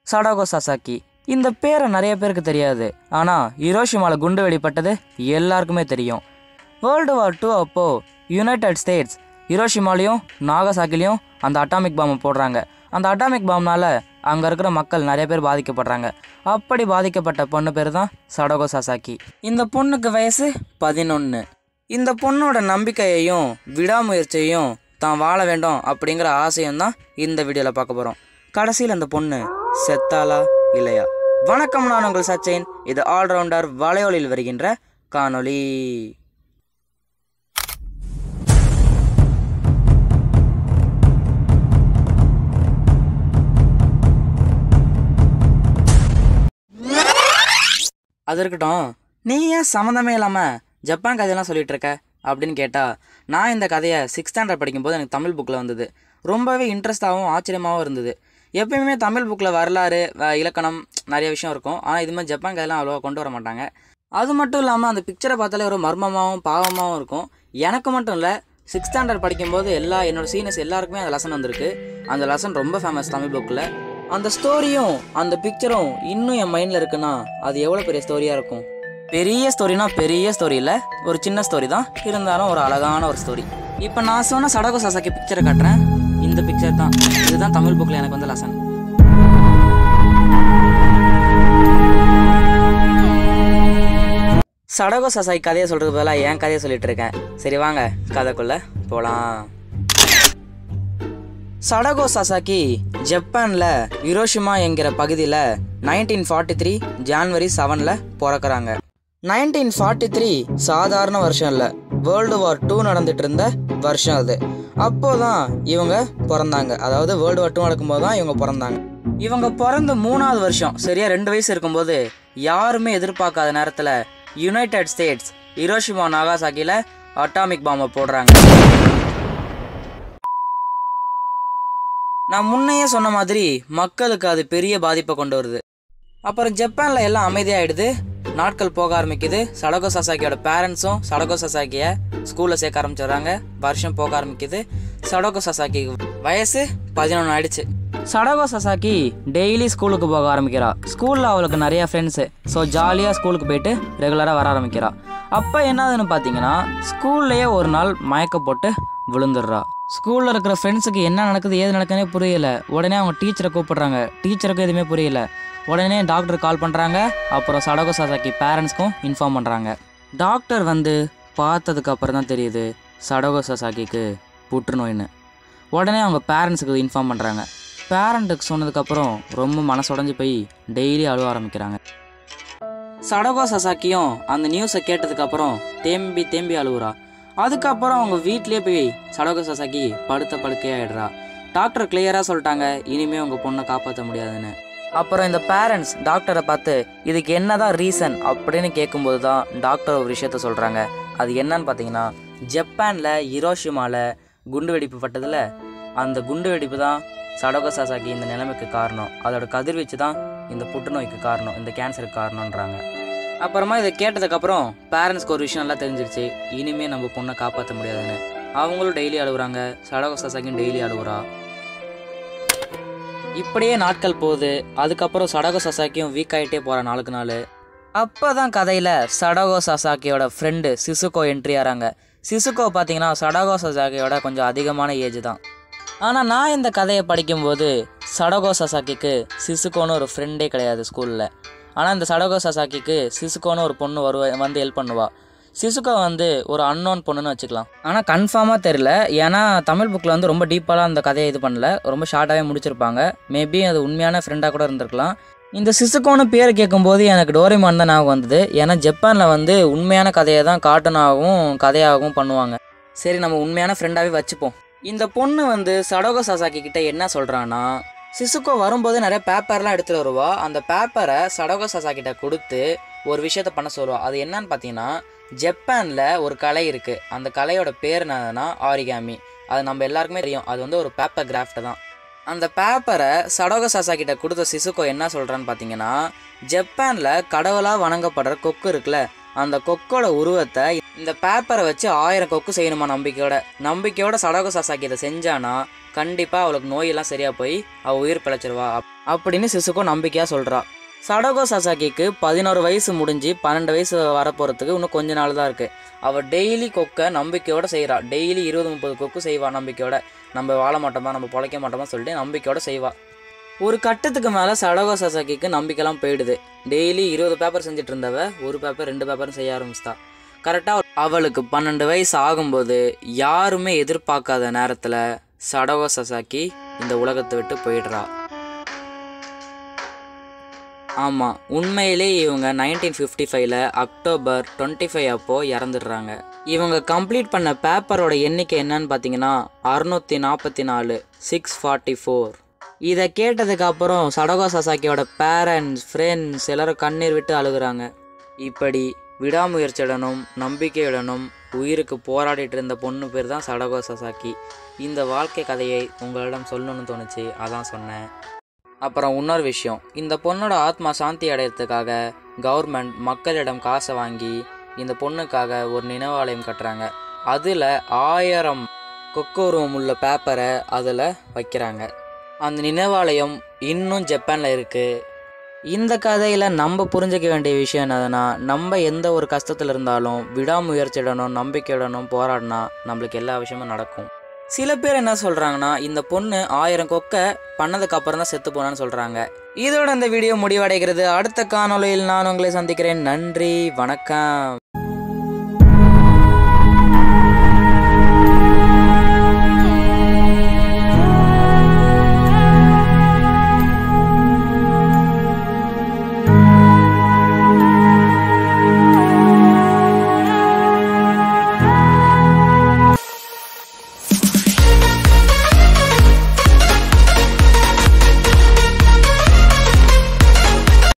சடாகோ சாசாக்கி இந்த பேரை நிறைய பேருக்கு தெரியாது ஆனால் ஹிரோஷிமால குண்டு வெடிப்பட்டது எல்லாருக்குமே தெரியும் வேர்ல்டு வார் டூ அப்போ யுனைடெட் ஸ்டேட்ஸ் ஹிரோஷிமாலையும் நாகசாக்கிலையும் அந்த அட்டாமிக் பாம்பை போடுறாங்க அந்த அட்டாமிக் பாம்னால அங்கே இருக்கிற மக்கள் நிறைய பேர் பாதிக்கப்படுறாங்க அப்படி பாதிக்கப்பட்ட பொண்ணு பேர் தான் சடகோ சாசாக்கி இந்த பொண்ணுக்கு வயசு பதினொன்று இந்த பொண்ணோட நம்பிக்கையையும் விடாமுயற்சியையும் தான் வாழ வேண்டும் அப்படிங்கிற ஆசையும் தான் இந்த வீடியோவில் பார்க்க போகிறோம் கடைசியில் அந்த பொண்ணு செத்தாளா இல்லையா வணக்கம் நான் உங்கள் சச்சின் இது ஆல்ரவுண்டர் வலையொலியில் வருகின்ற காணொளி அது இருக்கட்டும் நீ ஏன் சம்மந்தமே இல்லாமல் ஜப்பான் கதையெல்லாம் சொல்லிட்டு இருக்க அப்படின்னு கேட்டால் நான் இந்த கதையை சிக்ஸ்த் ஸ்டாண்டர்ட் படிக்கும்போது எனக்கு தமிழ் புக்கில் வந்தது ரொம்பவே இன்ட்ரெஸ்டாகவும் ஆச்சரியமாகவும் இருந்தது எப்பயுமே தமிழ் புக்கில் வரலாறு வ- இலக்கணம் நிறைய விஷயம் இருக்கும் ஆனால் இது மாதிரி ஜப்பான் கதையெல்லாம் அவ்வளோவா கொண்டு வர மாட்டாங்க அது மட்டும் இல்லாமல் அந்த பிக்சரை பார்த்தாலே ஒரு மர்மமாகவும் பாவமாகவும் இருக்கும் எனக்கு மட்டும் இல்லை சிக்ஸ்த் ஸ்டாண்டர்ட் படிக்கும்போது எல்லா என்னோட சீனியர்ஸ் எல்லாருக்குமே அந்த லெசன் வந்திருக்கு அந்த லெசன் ரொம்ப ஃபேமஸ் தமிழ் புக்கில் அந்த ஸ்டோரியும் அந்த பிக்சரும் இன்னும் என் மைண்டில் இருக்குன்னா அது எவ்வளோ பெரிய ஸ்டோரியாக இருக்கும் பெரிய ஸ்டோரினா பெரிய ஸ்டோரி இல்லை ஒரு சின்ன ஸ்டோரி தான் இருந்தாலும் ஒரு அழகான ஒரு ஸ்டோரி இப்போ நான் சொன்ன சடகோ சாசாக்கி பிக்சரை காட்டுறேன் இந்த பிக்சர் தான் இதுதான் தமிழ் புக்கில் எனக்கு வந்த லெசன் சடகோ சாசாய் கதையை சொல்கிறது பதிலாக என் கதையை சொல்லிட்டு இருக்கேன் சரி வாங்க கதைக்குள்ள போகலாம் சடகோ சாசாக்கி ஜப்பானில் ஹிரோஷிமா என்கிற பகுதியில் நைன்டீன் ஃபார்ட்டி த்ரீ ஜான்வரி செவனில் பிறக்கறாங்க நைன்டீன் ஃபார்ட்டி த்ரீ சாதாரண வருஷம் இல்லை வேர்ல்டு வார் டூ நடந்துட்டு இருந்த வருஷம் அது அப்போதான் இவங்க பிறந்தாங்க அதாவது வேர்ல்டு வார் டூ நடக்கும்போது தான் இவங்க பிறந்தாங்க இவங்க பிறந்த மூணாவது வருஷம் சரியா ரெண்டு வயசு இருக்கும்போது யாருமே எதிர்பார்க்காத நேரத்தில் யுனைடெட் ஸ்டேட்ஸ் ஹிரோஷிமா நாகாசாக்கியில் அட்டாமிக் பாம்பை போடுறாங்க நான் முன்னையே சொன்ன மாதிரி மக்களுக்கு அது பெரிய பாதிப்பை கொண்டு வருது அப்புறம் ஜப்பானில் எல்லாம் அமைதியாயிடுது நாட்கள் போக ஆரம்பிக்குது சடகோ சசாக்கியோட பேரண்ட்ஸும் சடகோ சசாக்கியை ஸ்கூலில் சேர்க்க ஆரம்பிச்சிடுறாங்க வருஷம் போக ஆரம்பிக்குது சடகோ சசாக்கி வயசு பதினொன்று ஆயிடுச்சு சடகோ சசாக்கி டெய்லி ஸ்கூலுக்கு போக ஆரம்பிக்கிறா ஸ்கூலில் அவளுக்கு நிறைய ஃப்ரெண்ட்ஸு ஸோ ஜாலியாக ஸ்கூலுக்கு போயிட்டு ரெகுலராக வர ஆரம்பிக்கிறா அப்போ என்னதுன்னு பார்த்தீங்கன்னா ஸ்கூல்லையே ஒரு நாள் மயக்க போட்டு விழுந்துடுறா ஸ்கூலில் இருக்கிற ஃப்ரெண்ட்ஸுக்கு என்ன நடக்குது ஏது நடக்குதுனே புரியல உடனே அவங்க டீச்சரை கூப்பிடுறாங்க டீச்சருக்கு எதுவுமே புரியல உடனே டாக்டர் கால் பண்ணுறாங்க அப்புறம் சடகோ சாசாக்கி பேரண்ட்ஸ்க்கும் இன்ஃபார்ம் பண்ணுறாங்க டாக்டர் வந்து பார்த்ததுக்கு அப்புறம் தான் தெரியுது சடகோ சாசாக்கிக்கு புற்றுநோயின்னு உடனே அவங்க பேரண்ட்ஸுக்கு இன்ஃபார்ம் பண்ணுறாங்க பேரண்ட்டுக்கு சொன்னதுக்கப்புறம் ரொம்ப மனசுடைஞ்சு போய் டெய்லி அழுவ ஆரம்பிக்கிறாங்க சடகோ சசாக்கியும் அந்த நியூஸை கேட்டதுக்கப்புறம் தேம்பி தேம்பி அழுவுறா அதுக்கப்புறம் அவங்க வீட்லயே போய் சடகோ சசாக்கி படுத்த படுக்கையாயிடுறா டாக்டர் கிளியராக சொல்லிட்டாங்க இனிமே உங்க பொண்ணை காப்பாற்ற முடியாதுன்னு அப்புறம் இந்த பேரண்ட்ஸ் டாக்டரை பார்த்து இதுக்கு என்னதான் ரீசன் அப்படின்னு கேட்கும்போது தான் டாக்டர் ஒரு விஷயத்த சொல்கிறாங்க அது என்னன்னு பார்த்தீங்கன்னா ஜப்பானில் ஹிரோஷிமால குண்டு வெடிப்பு பட்டதில் அந்த குண்டு வெடிப்பு தான் சடகோ சாசாக்கி இந்த நிலைமைக்கு காரணம் அதோட கதிர்வீச்சு தான் இந்த புற்றுநோய்க்கு காரணம் இந்த கேன்சருக்கு காரணம்ன்றாங்க அப்புறமா இதை கேட்டதுக்கப்புறம் பேரண்ட்ஸ்க்கு ஒரு விஷயம் நல்லா தெரிஞ்சிருச்சு இனிமே நம்ம பொண்ணை காப்பாற்ற முடியாதுன்னு அவங்களும் டெய்லி அழுகுறாங்க சடகோ சாசாக்கியும் டெய்லி அழுகுறா இப்படியே நாட்கள் போகுது அதுக்கப்புறம் சடகோ சசாக்கியும் வீக் ஆகிட்டே போகிற நாளுக்கு நாள் அப்போ தான் கதையில் சடகோ சசாக்கியோட ஃப்ரெண்டு சிசுகோ என்ட்ரி ஆகிறாங்க சிசுகோ பார்த்தீங்கன்னா சடகோ சசாக்கியோட கொஞ்சம் அதிகமான ஏஜ் தான் ஆனால் நான் இந்த கதையை படிக்கும்போது சடகோ சசாக்கிக்கு சிசுகோன்னு ஒரு ஃப்ரெண்டே கிடையாது ஸ்கூலில் ஆனால் இந்த சடகோ சசாக்கிக்கு சிசுகோன்னு ஒரு பொண்ணு வருவ வந்து ஹெல்ப் பண்ணுவா சிசுகோ வந்து ஒரு அன்னோன் பொண்ணுன்னு வச்சுக்கலாம் ஆனால் கன்ஃபார்மாக தெரில ஏன்னா தமிழ் புக்கில் வந்து ரொம்ப டீப்பாலாம் அந்த கதையை இது பண்ணல ரொம்ப ஷார்ட்டாகவே முடிச்சிருப்பாங்க மேபி அது உண்மையான ஃப்ரெண்டாக கூட இருந்திருக்கலாம் இந்த சிசுகோன்னு பேர் கேட்கும்போது எனக்கு டோரிமான் தான் ஞாபகம் வந்தது ஏன்னா ஜப்பானில் வந்து உண்மையான கதையை தான் கார்ட்டூனாகவும் கதையாகவும் பண்ணுவாங்க சரி நம்ம உண்மையான ஃப்ரெண்டாகவே வச்சுப்போம் இந்த பொண்ணு வந்து சடோகோ சாசாக்கி கிட்ட என்ன சொல்கிறான்னா சிசுகோ வரும்போது நிறைய பேப்பர்லாம் எடுத்துகிட்டு வருவா அந்த பேப்பரை சடோகோ சாசா கிட்ட கொடுத்து ஒரு விஷயத்த பண்ண சொல்லுவா அது என்னன்னு பார்த்தீங்கன்னா ஜப்பானில் ஒரு கலை இருக்குது அந்த கலையோட பேர் என்னதுன்னா ஆரிகாமி அது நம்ம எல்லாருக்குமே தெரியும் அது வந்து ஒரு பேப்பர் கிராஃப்ட் தான் அந்த பேப்பரை சடோக சாசா கிட்ட கொடுத்த சிசுகோ என்ன சொல்கிறான்னு பார்த்தீங்கன்னா ஜப்பானில் கடவுளாக வணங்கப்படுற கொக்கு இருக்குல்ல அந்த கொக்கோட உருவத்தை இந்த பேப்பரை வச்சு ஆயிரம் கொக்கு செய்யணுமா நம்பிக்கையோட நம்பிக்கையோட சடோக சாசாக்கி இதை செஞ்சானா கண்டிப்பாக அவளுக்கு நோயெல்லாம் சரியாக போய் அவள் உயிர் பிழைச்சிருவா அப்- அப்படின்னு சிசுக்கோ நம்பிக்கையாக சொல்கிறா சடகோ சசாக்கிக்கு பதினோரு வயசு முடிஞ்சு பன்னெண்டு வயசு வரப்போகிறதுக்கு இன்னும் கொஞ்ச நாள் தான் இருக்குது அவள் டெய்லி கொக்கை நம்பிக்கையோட செய்கிறா டெய்லி இருபது முப்பது கொக்கு செய்வா நம்பிக்கையோட நம்ம வாழ மாட்டோமா நம்ம பொழைக்க மாட்டோமா சொல்லிட்டு நம்பிக்கையோட செய்வா ஒரு கட்டத்துக்கு மேலே சடகோ சசாக்கிக்கு நம்பிக்கைலாம் போயிடுது டெய்லி இருபது பேப்பர் செஞ்சுட்டு இருந்தவ ஒரு பேப்பர் ரெண்டு பேப்பரும் செய்ய ஆரம்பிச்சிட்டா கரெக்டாக அவளுக்கு பன்னெண்டு வயசு ஆகும்போது யாருமே எதிர்பார்க்காத நேரத்தில் சடகோ சசாக்கி இந்த உலகத்தை விட்டு போயிடுறா ஆமாம் உண்மையிலே இவங்க நைன்டீன் ஃபிஃப்டி ஃபைவ்ல அக்டோபர் டுவெண்ட்டி ஃபைவ் அப்போது இறந்துடுறாங்க இவங்க கம்ப்ளீட் பண்ண பேப்பரோட எண்ணிக்கை என்னன்னு பார்த்தீங்கன்னா அறுநூற்றி நாற்பத்தி நாலு சிக்ஸ் ஃபார்ட்டி ஃபோர் இதை கேட்டதுக்கு அப்புறம் சடகோ சசாக்கியோட பேரண்ட்ஸ் ஃப்ரெண்ட்ஸ் எல்லாரும் கண்ணீர் விட்டு அழுகுறாங்க இப்படி விடாமுயற்சியுடனும் நம்பிக்கையுடனும் உயிருக்கு போராடிட்டு இருந்த பொண்ணு பேர் தான் சடகோ சசாக்கி இந்த வாழ்க்கை கதையை உங்களிடம் சொல்லணும்னு தோணுச்சு அதான் சொன்னேன் அப்புறம் இன்னொரு விஷயம் இந்த பொண்ணோட ஆத்மா சாந்தி அடையிறதுக்காக கவர்மெண்ட் மக்களிடம் காசை வாங்கி இந்த பொண்ணுக்காக ஒரு நினைவாலயம் கட்டுறாங்க அதில் ஆயிரம் கொக்கோருவம் உள்ள பேப்பரை அதில் வைக்கிறாங்க அந்த நினைவாலயம் இன்னும் ஜப்பானில் இருக்குது இந்த கதையில் நம்ம புரிஞ்சிக்க வேண்டிய விஷயம் என்னதுன்னா நம்ம எந்த ஒரு கஷ்டத்தில் இருந்தாலும் விடாமுயற்சியுடனும் நம்பிக்கையுடனும் போராடினா நம்மளுக்கு எல்லா விஷயமும் நடக்கும் சில பேர் என்ன சொல்கிறாங்கன்னா இந்த பொண்ணு ஆயிரம் கொக்கை பண்ணதுக்கு அப்புறம் தான் செத்து போனான்னு சொல்கிறாங்க இதோட இந்த வீடியோ முடிவடைகிறது அடுத்த காணொளியில் நான் உங்களை சந்திக்கிறேன் நன்றி வணக்கம்